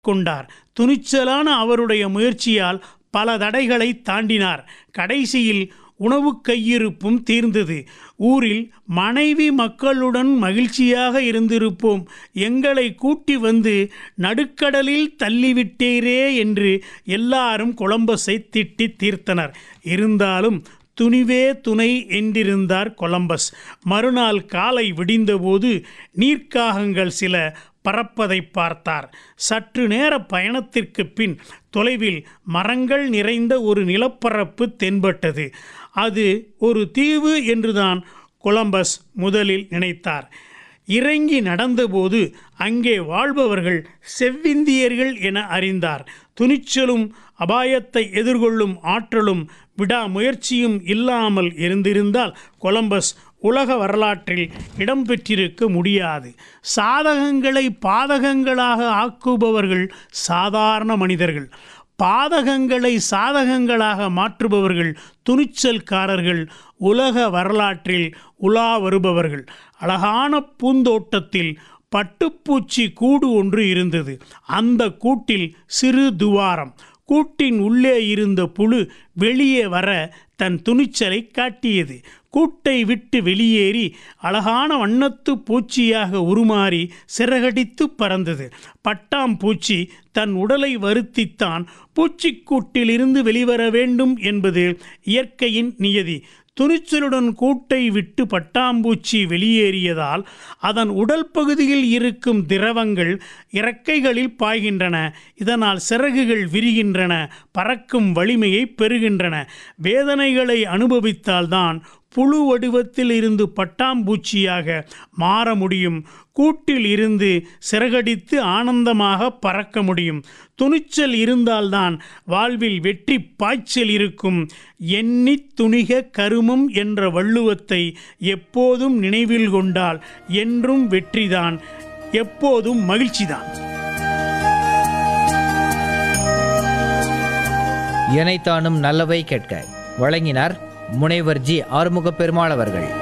கொண்டார் துணிச்சலான அவருடைய முயற்சியால் பல தடைகளை தாண்டினார் கடைசியில் உணவு கையிருப்பும் தீர்ந்தது ஊரில் மனைவி மக்களுடன் மகிழ்ச்சியாக இருந்திருப்போம் எங்களை கூட்டி வந்து நடுக்கடலில் தள்ளிவிட்டீரே என்று எல்லாரும் கொலம்பஸை திட்டி தீர்த்தனர் இருந்தாலும் துணிவே துணை என்றிருந்தார் கொலம்பஸ் மறுநாள் காலை விடிந்தபோது நீர்க்காகங்கள் சில பறப்பதை பார்த்தார் சற்று நேர பயணத்திற்கு பின் தொலைவில் மரங்கள் நிறைந்த ஒரு நிலப்பரப்பு தென்பட்டது அது ஒரு தீவு என்றுதான் கொலம்பஸ் முதலில் நினைத்தார் இறங்கி நடந்தபோது அங்கே வாழ்பவர்கள் செவ்விந்தியர்கள் என அறிந்தார் துணிச்சலும் அபாயத்தை எதிர்கொள்ளும் ஆற்றலும் விடாமுயற்சியும் இல்லாமல் இருந்திருந்தால் கொலம்பஸ் உலக வரலாற்றில் இடம்பெற்றிருக்க முடியாது சாதகங்களை பாதகங்களாக ஆக்குபவர்கள் சாதாரண மனிதர்கள் பாதகங்களை சாதகங்களாக மாற்றுபவர்கள் துணிச்சல்காரர்கள் உலக வரலாற்றில் உலா வருபவர்கள் அழகான பூந்தோட்டத்தில் பட்டுப்பூச்சி கூடு ஒன்று இருந்தது அந்த கூட்டில் சிறு துவாரம் கூட்டின் உள்ளே இருந்த புழு வெளியே வர தன் துணிச்சலை காட்டியது கூட்டை விட்டு வெளியேறி அழகான வண்ணத்து பூச்சியாக உருமாறி சிறகடித்து பறந்தது பட்டாம்பூச்சி தன் உடலை வருத்தித்தான் பூச்சிக்கூட்டிலிருந்து வெளிவர வேண்டும் என்பது இயற்கையின் நியதி துணிச்சலுடன் கூட்டை விட்டு பட்டாம்பூச்சி வெளியேறியதால் அதன் உடல் பகுதியில் இருக்கும் திரவங்கள் இறக்கைகளில் பாய்கின்றன இதனால் சிறகுகள் விரிகின்றன பறக்கும் வலிமையை பெறுகின்றன வேதனைகளை அனுபவித்தால்தான் புழு வடிவத்தில் இருந்து பட்டாம்பூச்சியாக மாற முடியும் கூட்டில் இருந்து சிறகடித்து ஆனந்தமாக பறக்க முடியும் துணிச்சல் இருந்தால்தான் வாழ்வில் வெற்றி பாய்ச்சல் இருக்கும் எண்ணி துணிக கருமம் என்ற வள்ளுவத்தை எப்போதும் நினைவில் கொண்டால் என்றும் வெற்றிதான் எப்போதும் மகிழ்ச்சிதான் இணைத்தானும் நல்லவை கேட்க வழங்கினார் முனைவர் ஜி ஆறுமுக பெருமாள் அவர்கள்